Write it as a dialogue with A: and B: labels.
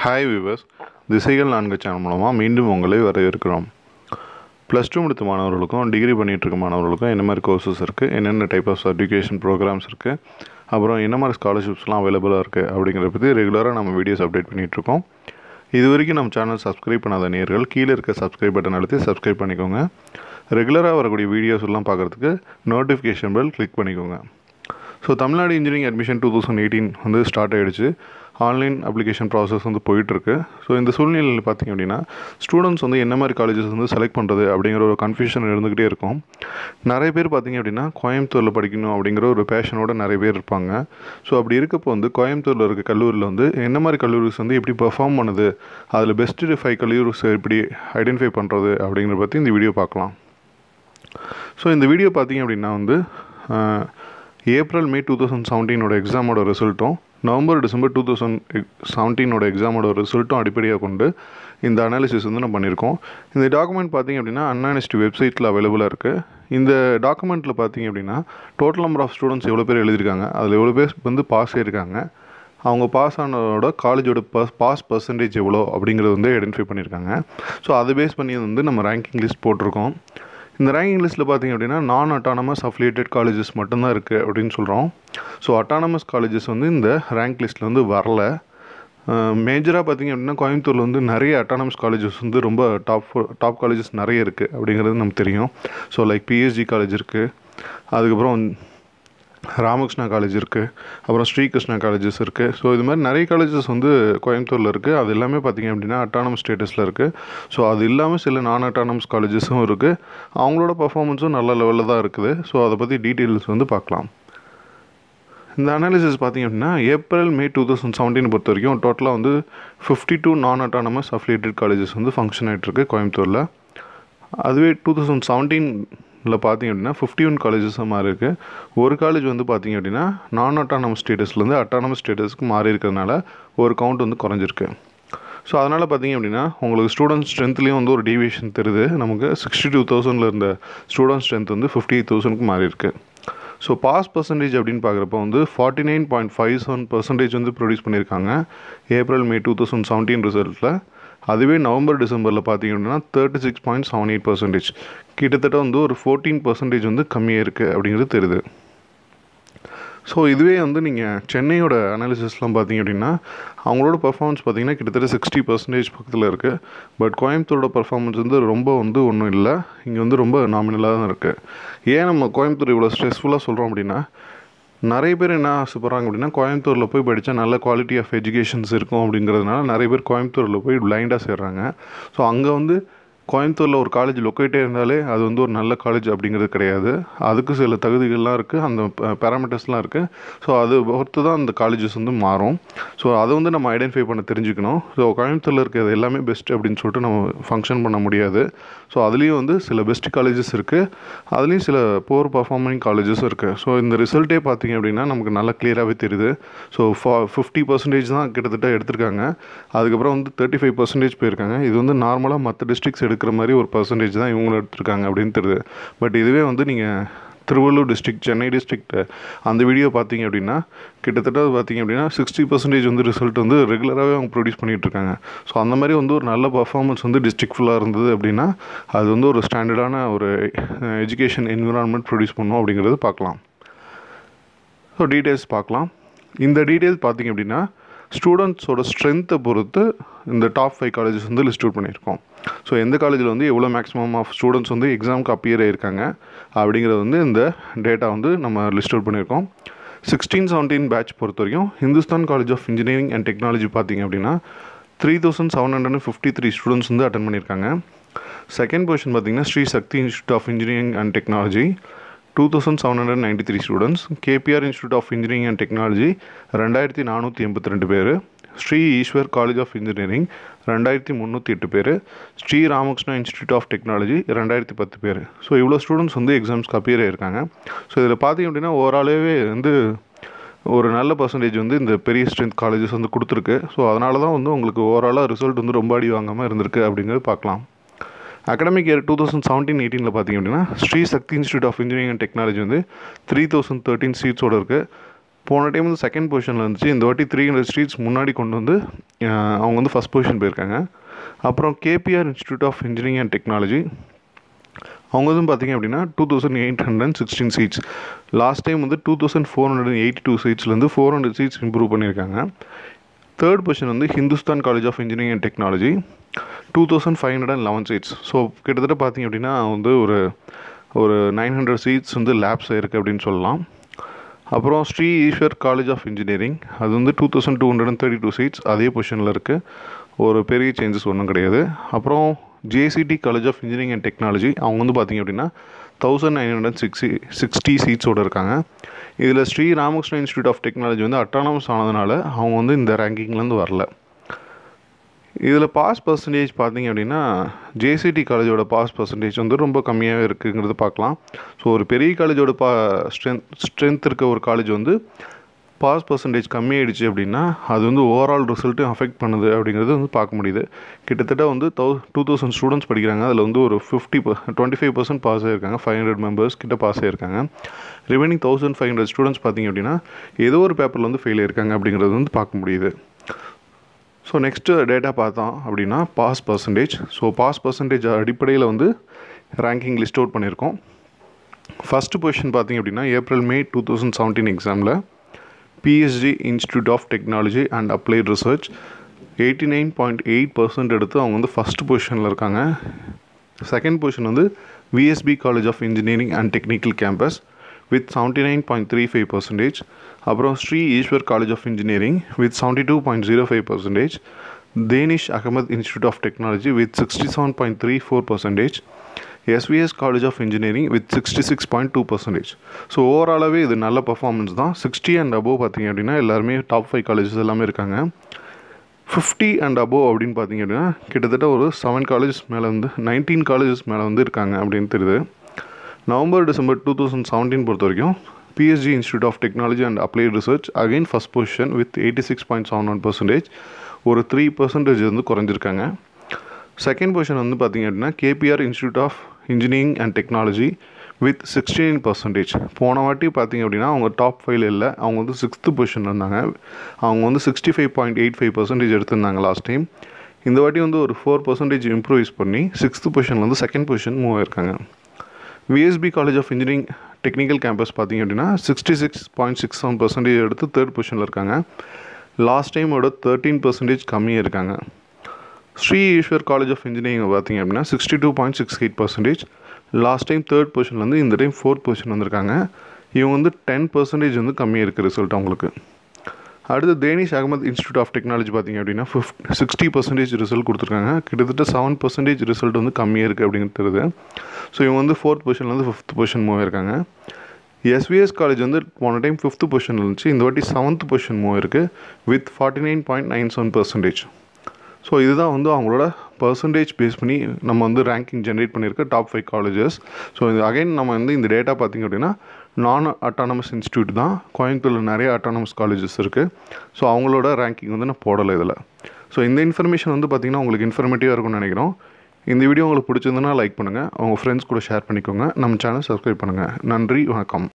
A: hi viewers திசைகள் நான்கு channel மூலமாக மீண்டும் உங்களை வரவேற்கிறோம் ப்ளஸ் டூ முடித்த மாணவர்களுக்கும் டிகிரி பண்ணிகிட்டு இருக்க மாணவர்களுக்கும் என்ன மாதிரி கோர்சஸ் இருக்குது என்னென்ன டைப் ஆஃப் எஜுகேஷன் ப்ரோக்ராம்ஸ் இருக்குது அப்புறம் என்ன மாதிரி ஸ்காலர்ஷிப்ஸ்லாம் அவைலபிளாக இருக்குது அப்படிங்கிறத பற்றி ரெகுலராக நம்ம வீடியோஸ் அப்டேட் பண்ணிகிட்ருக்கோம் இது வரைக்கும் நம்ம சேனல் சப்ஸ்கிரைப் பண்ணாத நேர்கள் கீழே இருக்க சப்ஸ்கிரைப் பட்டன் அழுத்தி சப்ஸ்கிரைப் பண்ணிக்கோங்க ரெகுலராக வரக்கூடிய வீடியோஸ் எல்லாம் பார்க்குறதுக்கு நோட்டிஃபிகேஷன் பெல் கிளிக் பண்ணிக்கோங்க so Tamil Nadu engineering admission two thousand eighteen வந்து ஸ்டார்ட் ஆகிடுச்சு ஆன்லைன் அப்ளிகேஷன் ப்ராசஸ் வந்து போயிட்டுருக்கு ஸோ இந்த சூழ்நிலையில் பார்த்திங்க அப்படின்னா ஸ்டூடெண்ட்ஸ் வந்து என்ன மாதிரி காலேஜஸ் வந்து செலக்ட் பண்ணுறது அப்படிங்கிற ஒரு கன்ஃபியூஷன் இருந்துக்கிட்டே இருக்கும் நிறைய பேர் பார்த்திங்க அப்படின்னா கோயம்புத்தூரில் படிக்கணும் அப்படிங்கிற ஒரு பேஷனோட நிறைய பேர் இருப்பாங்க ஸோ அப்படி இருக்கப்போ வந்து கோயம்புத்தூரில் இருக்க கல்லூரியில் வந்து என்ன மாதிரி கல்லூரிஸ் வந்து எப்படி பெர்ஃபார்ம் பண்ணுது அதில் பெஸ்ட்டு ஃபைவ் கல்லூரிஸ் எப்படி ஐடென்டிஃபை பண்ணுறது அப்படிங்கிறத பற்றி இந்த வீடியோ பார்க்கலாம் ஸோ இந்த வீடியோ பார்த்திங்க அப்படின்னா வந்து ஏப்ரல் மே டூ தௌசண்ட் செவன்டீனோட எக்ஸாமோட ரிசல்ட்டும் நவம்பர் டிசம்பர் டூ தௌசண்ட் செவன்டீனோட எக்ஸாமோட ரிசல்ட்டும் அடிப்படையாக கொண்டு இந்த அனாலிசிஸ் வந்து நம்ம பண்ணியிருக்கோம் இந்த டாக்குமெண்ட் பார்த்திங்க அப்படின்னா அண்ணா யூனிவர்சிட்டி வெப்சைட்டில் அவைலபிளாக இருக்குது இந்த டாக்குமெண்ட்டில் பார்த்திங்க அப்படின்னா டோட்டல் நம்பர் ஆஃப் ஸ்டூடெண்ட்ஸ் எவ்வளோ பேர் எழுதியிருக்காங்க அதில் எவ்வளோ பேர் வந்து பாஸ் ஆகிருக்காங்க அவங்க பாஸ் ஆனதோட காலேஜோட பாஸ் பாஸ் பர்சன்டேஜ் எவ்வளோ அப்படிங்கிறது வந்து ஐடென்டிஃபை பண்ணியிருக்காங்க ஸோ அதை பேஸ் பண்ணி வந்து நம்ம ரேங்கிங் லிஸ்ட் போட்டிருக்கோம் இந்த ரேங்கிங் லிஸ்ட்டில் பார்த்திங்க அப்படின்னா நான் அட்டானமஸ் அஃபிலியேட்டட் காலேஜஸ் மட்டும்தான் இருக்குது அப்படின்னு சொல்கிறோம் ஸோ அட்டானமஸ் காலேஜஸ் வந்து இந்த ரேங்க் லிஸ்ட்டில் வந்து வரல மேஜராக பார்த்திங்க அப்படின்னா கோயம்புத்தூரில் வந்து நிறைய அட்டானமஸ் காலேஜஸ் வந்து ரொம்ப டாப் டாப் காலேஜஸ் நிறைய இருக்குது அப்படிங்கிறது நமக்கு தெரியும் ஸோ லைக் பிஎஸ்ஜி காலேஜ் இருக்குது அதுக்கப்புறம் ராமகிருஷ்ணா காலேஜ் இருக்குது அப்புறம் ஸ்ரீகிருஷ்ணா காலேஜஸ் இருக்குது ஸோ இது மாதிரி நிறைய காலேஜஸ் வந்து கோயம்புத்தூரில் இருக்குது அது எல்லாமே பார்த்திங்க அப்படின்னா அட்டானமஸ் ஸ்டேட்டஸில் இருக்குது ஸோ அது இல்லாமல் சில நான் அட்டானமஸ் காலேஜஸும் இருக்குது அவங்களோட பர்ஃபார்மன்ஸும் நல்ல லெவலில் தான் இருக்குது ஸோ அதை பற்றி டீட்டெயில்ஸ் வந்து பார்க்கலாம் இந்த அனாலிசிஸ் பார்த்திங்க அப்படின்னா April May two thousand seventeen பொறுத்த வரைக்கும் டோட்டலாக வந்து fifty two non autonomous affiliated colleges வந்து ஃபங்க்ஷன் ஆகிட்டுருக்கு கோயம்புத்தூரில் அதுவே டூ தௌசண்ட் செவன்டீன் இல்லை பார்த்திங்க அப்படின்னா ஃபிஃப்டி ஒன் காலேஜஸாக மாறி இருக்குது ஒரு காலேஜ் வந்து பார்த்திங்க அப்படின்னா நான் அட்டானமஸ் ஸ்டேட்டஸ்லேருந்து அட்டானமஸ் ஸ்டேட்டஸ்க்கு மாறி இருக்கிறதுனால ஒரு கவுண்ட் வந்து குறைஞ்சிருக்கு ஸோ அதனால் பார்த்திங்க அப்படின்னா உங்களுக்கு ஸ்டூடெண்ட் ஸ்ட்ரென்த்லேயும் வந்து ஒரு டீவியேஷன் தெரியுது நமக்கு சிக்ஸ்டி டூ தௌசண்டில் இருந்த ஸ்டூடெண்ட் ஸ்ட்ரென்த் வந்து ஃபிஃப்டி எயிட் தௌசண்ட்க்கு மாறி இருக்குது ஸோ பாஸ் பர்சன்டேஜ் அப்படின்னு பார்க்குறப்ப வந்து forty nine point five seven percentage வந்து ப்ரொடியூஸ் பண்ணியிருக்காங்க April May two thousand seventeen ரிசல்ட்டில் அதுவே நவம்பர் டிசம்பரில் பார்த்தீங்க அப்படின்னா thirty six point seven eight percentage கிட்டத்தட்ட வந்து ஒரு ஃபோர்டீன் பர்சன்டேஜ் வந்து கம்மியாக இருக்குது அப்படிங்கிறது தெரியுது ஸோ இதுவே வந்து நீங்கள் சென்னையோட அனாலிசிஸ்லாம் பார்த்தீங்க அப்படின்னா அவங்களோட பர்ஃபார்மன்ஸ் பார்த்தீங்கன்னா கிட்டத்தட்ட சிக்ஸ்டி பர்சன்டேஜ் பக்கத்தில் இருக்குது பட் கோயம்புத்தூரோட பர்ஃபார்மன்ஸ் வந்து ரொம்ப வந்து ஒன்றும் இல்லை இங்கே வந்து ரொம்ப நாமினலாக தான் இருக்குது ஏன் நம்ம கோயம்புத்தூர் இவ்வளோ ஸ்ட்ரெஸ்ஃபுல்லாக சொல்கிறோம் அப்படின்னா நிறைய பேர் என்ன ஆசைப்பட்றாங்க அப்படின்னா கோயம்புத்தூரில் போய் படித்தா நல்ல குவாலிட்டி ஆஃப் எஜுகேஷன்ஸ் இருக்கும் அப்படிங்கிறதுனால நிறைய பேர் கோயம்புத்தூரில் போய் பிளைண்டாக சேர்றாங்க ஸோ அங்கே வந்து கோயம்புத்தூரில் ஒரு காலேஜ் லொக்கேட்டே இருந்தாலே அது வந்து ஒரு நல்ல காலேஜ் அப்படிங்கிறது கிடையாது அதுக்கு சில தகுதிகள்லாம் இருக்குது அந்த பேராமீட்டர்ஸ்லாம் இருக்குது ஸோ அது பொறுத்து தான் அந்த காலேஜஸ் வந்து மாறும் ஸோ அதை வந்து நம்ம ஐடென்டிஃபை பண்ண தெரிஞ்சுக்கணும் ஸோ கோயம்புத்தூரில் இருக்கிறது எல்லாமே பெஸ்ட் அப்படின்னு சொல்லிட்டு நம்ம ஃபங்க்ஷன் பண்ண முடியாது ஸோ அதுலேயும் வந்து சில பெஸ்ட் காலேஜஸ் இருக்குது அதுலேயும் சில போர் பர்ஃபார்மிங் காலேஜஸும் இருக்குது ஸோ இந்த ரிசல்ட்டே பார்த்திங்க அப்படின்னா நமக்கு நல்லா கிளியராகவே தெரியுது ஸோ ஃபா ஃபிஃப்டி பர்சன்டேஜ் தான் கிட்டத்தட்ட எடுத்திருக்காங்க அதுக்கப்புறம் வந்து தேர்ட்டி ஃபைவ் பர்சன்டேஜ் போயிருக்காங்க இது வந்து நார்மலாக மற்ற டிஸ்ட்ரிக்ஸ் எடுக்கிற மாதிரி ஒரு பர்சன்டேஜ் தான் இவங்களும் எடுத்திருக்காங்க அப்படின்னு தெரியுது பட் இதுவே வந்து நீங்கள் திருவள்ளூர் டிஸ்ட்ரிக்ட் சென்னை டிஸ்ட்ரிக்ட் அந்த வீடியோ பார்த்தீங்க அப்படின்னா கிட்டத்தட்ட பார்த்தீங்க அப்படின்னா சிக்ஸ்டி பர்சன்டேஜ் வந்து ரிசல்ட் வந்து ரெகுலராகவே அவங்க ப்ரொடியூஸ் பண்ணிகிட்டு இருக்காங்க ஸோ அந்த மாதிரி வந்து ஒரு நல்ல பர்ஃபார்மன்ஸ் வந்து டிஸ்ட்ரிக்ட் ஃபுல்லாக இருந்தது அப்படின்னா அது வந்து ஒரு ஸ்டாண்டர்டான ஒரு எஜுகேஷன் என்விரான்மெண்ட் ப்ரொடியூஸ் பண்ணும் அப்படிங்கிறது பார்க்கலாம் ஸோ டீட்டெயில்ஸ் பார்க்கலாம் இந்த டீட்டெயில்ஸ் பார்த்திங்க அப்படின்னா ஸ்டூடெண்ட்ஸோட ஸ்ட்ரென்த்தை பொறுத்து இந்த டாப் ஃபைவ் காலேஜஸ் வந்து லிஸ்ட் அவுட் பண்ணியிருக்கோம் ஸோ எந்த காலேஜில் வந்து எவ்வளோ மேக்ஸிமம் ஆஃப் ஸ்டூடெண்ட்ஸ் வந்து எக்ஸாமுக்கு அப்பியர் ஆகிருக்காங்க அப்படிங்கிறது வந்து இந்த டேட்டா வந்து நம்ம லிஸ்ட் அவுட் பண்ணியிருக்கோம் சிக்ஸ்டீன் செவன்டீன் பேட்ச் பொறுத்த வரைக்கும் Hindustan college of engineering and technology பார்த்திங்க அப்படின்னா three thousand seven hundred and fifty three students வந்து அட்டன் பண்ணியிருக்காங்க செகண்ட் பொசிஷன் பார்த்திங்கன்னா Sri Sakthi institute of engineering and technology two thousand seven hundred ninety three students KPR institute of engineering and technology ரெண்டாயிரத்தி நானூற்றி எண்பத்தி ரெண்டு பேர் Sri Eshwar college of engineering ரெண்டாயிரத்தி முந்நூற்றி எட்டு பேர் Sri Ramakrishna institute of technology ரெண்டாயிரத்தி பத்து பேர் ஸோ இவ்வளோ ஸ்டூடெண்ட்ஸ் வந்து எக்ஸாம்ஸ்க்கு அப்பியர் ஆயிருக்காங்க ஸோ இதில் பார்த்திங்க அப்படின்னா ஓவராலாகவே வந்து ஒரு நல்ல பர்சன்டேஜ் வந்து இந்த பெரிய ஸ்ட்ரென்த் காலேஜஸ் வந்து கொடுத்துருக்கு ஸோ அதனால தான் வந்து உங்களுக்கு ஓவராலாக ரிசல்ட் வந்து ரொம்ப அடி வாங்காமல் இருந்திருக்கு அப்படிங்கிறது பார்க்கலாம் academic year two thousand seventeen எயிட்டீனில் பார்த்திங்க அப்படின்னா Sri Sakthi institute of engineering and technology வந்து த்ரீ தௌசண்ட் தேர்ட்டின் சீட்ஸோடு இருக்குது போன டைம் வந்து செகண்ட் பொசிஷனில் இருந்துச்சு இந்த வாட்டி த்ரீ ஹண்ட்ரட் ஸ்ட்ரீட்ஸ் முன்னாடி கொண்டு வந்து அஹ், அவங்க வந்து ஃபஸ்ட் பொசிஷன் போயிருக்காங்க அப்புறம் KPR institute of engineering and technology அவங்க வந்து பார்த்தீங்க அப்படின்னா two thousand eight hundred sixteen seats last time வந்து two thousand four hundred eighty two சீட்ஸ்லேருந்து ஃபோர் ஹண்ட்ரட் சீட்ஸ் இம்ப்ரூவ் பண்ணியிருக்காங்க தேர்ட் பொசிஷன் வந்து Hindustan college of engineering and technology two thousand five hundred and eleven seats so கிட்டத்தட்ட பார்த்தீங்க அப்படின்னா வந்து ஒரு ஒரு நைன் ஹண்ட்ரட் சீட்ஸ் வந்து லேப்ஸ் இருக்குது அப்படின்னு சொல்லலாம் அப்புறம் Sri Eshwar college of engineering அது வந்து two thousand two hundred thirty two seats அதே பொசிஷனில் இருக்குது ஒரு பெரிய சேஞ்சஸ் ஒன்றும் கிடையாது அப்புறம் JCT college of engineering and technology அவங்க வந்து பார்த்திங்க அப்படின்னா thousand nine hundred sixty sixty சீட்ஸோடு இருக்காங்க இதில் Sri Ramakrishna institute of technology வந்து அட்டானமஸ் ஆனதுனால அவங்க வந்து இந்த ரேங்கிங்லேருந்து வரல இதில் பாஸ் பர்சன்டேஜ் பார்த்தீங்க அப்படின்னா ஜேசிடி காலேஜோட பாஸ் பர்சன்டேஜ் வந்து ரொம்ப கம்மியாகவே இருக்குங்கிறது பார்க்கலாம் ஸோ ஒரு பெரிய காலேஜோட பா ஸ்ட்ரென்த் ஸ்ட்ரென்த் இருக்க ஒரு காலேஜ் வந்து பாஸ் பர்சன்டேஜ் கம்மியாயிடுச்சு அப்படின்னா அது வந்து ஓவரால் ரிசல்ட்டும் அஃபெக்ட் பண்ணுது அப்படிங்கிறது வந்து பார்க்க முடியுது கிட்டத்தட்ட வந்து தௌ டூ தௌசண்ட் ஸ்டூடெண்ட்ஸ் படிக்கிறாங்க அதில் வந்து ஒரு fifty twenty five percent pass ஆகிருக்காங்க ஃபைவ் ஹண்ட்ரட் மெம்பர்ஸ் கிட்ட பாஸ் ஆகிருக்காங்க remaining thousand five hundred students பார்த்தீங்க அப்படின்னா ஏதோ ஒரு பேப்பரில் வந்து ஃபெயில் ஆயிருக்காங்க அப்படிங்கிறது வந்து பார்க்க முடியுது ஸோ நெக்ஸ்ட்டு டேட்டா பார்த்தோம் அப்படின்னா pass percentage so pass percentage அடிப்படையில் வந்து ரேங்கிங் லிஸ்ட் அவுட் பண்ணியிருக்கோம் ஃபஸ்ட்டு பொசிஷன் பார்த்தீங்க அப்படின்னா April May two thousand seventeen எக்ஸாமில் PSG institute of technology and applied research eighty nine point eight percent எடுத்து அவங்க வந்து ஃபஸ்ட் பொசிஷனில் இருக்காங்க செகண்ட் பொசிஷன் வந்து VSB college of engineering and technical campus with seventy nine point three five percentage அப்புறம் Sri Eshwar college of engineering with seventy two point zero five percentage Dhanish Ahmed institute of technology with sixty seven point three four percentage SVS college of engineering with sixty six point two percentage so ஓவராலாகவே இது நல்ல performance தான் sixty and above பார்த்தீங்க அப்படின்னா எல்லாருமே top five colleges எல்லாமே இருக்காங்க fifty and above அப்படின்னு பார்த்தீங்க அப்படின்னா கிட்டத்தட்ட ஒரு செவன் காலேஜஸ் மேலே வந்து நைன்டீன் காலேஜஸ் மேலே வந்து இருக்காங்க அப்படின்னு தெரியுது November December two thousand seventeen பொறுத்த வரைக்கும் PSG institute of technology and applied research again first position with eighty six point seven one percentage ஒரு த்ரீ பர்சன்டேஜ் வந்து குறைஞ்சிருக்காங்க செகண்ட் பொசிஷன் வந்து பார்த்தீங்க அப்படின்னா KPR institute of engineering and technology with sixty nine percentage போன வாட்டி பார்த்தீங்க அப்படின்னா அவங்க டாப் ஃபைவ்ல இல்லை அவங்க வந்து சிக்ஸ்த்து பொசிஷன் இருந்தாங்க அவங்க வந்து sixty five point eight five percentage எடுத்திருந்தாங்க லாஸ்ட் டைம் இந்த வாட்டி வந்து ஒரு ஃபோர் பர்சன்டேஜ் இம்ப்ரூவைஸ் பண்ணி சிக்ஸ்த்து பொசிஷனில் வந்து செகண்ட் பொசிஷன் மூவ் ஆயிருக்காங்க VSB college of engineering technical campus பார்த்தீங்க அப்படின்னா sixty six point six seven percentage எடுத்து தேர்ட் பொசிஷனில் இருக்காங்க லாஸ்ட் டைமோட தேர்ட்டீன் பர்சன்டேஜ் கம்மியாக இருக்காங்க Sri Eshwar college of engineering பார்த்தீங்க அப்படின்னா sixty two point six eight percentage last time third பொசிஷன்லேருந்து இந்த டைம் ஃபோர்த் பொசிஷன் வந்திருக்காங்க இவங்க வந்து டென் பர்சன்டேஜ் வந்து கம்மியாக இருக்குது ரிசல்ட் அவங்களுக்கு அடுத்து Dhanish Ahmed institute of technology பார்த்தீங்க அப்படின்னா ஃபிஃப்ட் சிக்ஸ்டி பர்சன்டேஜ் ரிசல்ட் கொடுத்துருக்காங்க கிட்டத்தட்ட செவன் பர்சன்டேஜ் ரிசல்ட் வந்து கம்மியாக இருக்குது அப்படிங்கிறது தெரியுது ஸோ இவங்க வந்து ஃபோர்த் பொசிஷன்லேருந்து ஃபிஃப்த் பொசிஷன் மூவ் ஆயிருக்காங்க எஸ்விஎஸ் காலேஜ் வந்து போன டைம் ஃபிஃப்த் பொசிஷன் இருந்துச்சு இந்த வாட்டி செவன்த் பொசிஷன் மூவ் இருக்குது with forty nine point nine seven percentage so இதுதான் வந்து அவங்களோட பர்சன்டேஜ் பேஸ் பண்ணி நம்ம வந்து ரேங்கிங் ஜென்ரேட் பண்ணியிருக்க டாப் ஃபைவ் காலேஜஸ் ஸோ இது அகைன் நம்ம வந்து இந்த டேட்டா பார்த்திங்க அப்படின்னா நான் அட்டானமஸ் இன்ஸ்டியூட் தான் கோயம்புத்தூரில் நிறைய அட்டானமஸ் காலேஜஸ் இருக்குது ஸோ அவங்களோட ரேங்கிங் வந்து நான் போடலை இதில் ஸோ இந்த இன்ஃபர்மேஷன் வந்து பார்த்திங்கன்னா உங்களுக்கு இன்ஃபர்மேட்டிவாக இருக்கும்னு நினைக்கிறோம் இந்த வீடியோ உங்களுக்கு பிடிச்சிருந்தனா லைக் பண்ணுங்கள் உங்கள் ஃப்ரெண்ட்ஸ் கூட ஷேர் பண்ணிக்கோங்க நம்ம சேனல் சப்ஸ்கிரைப் பண்ணுங்கள் நன்றி வணக்கம்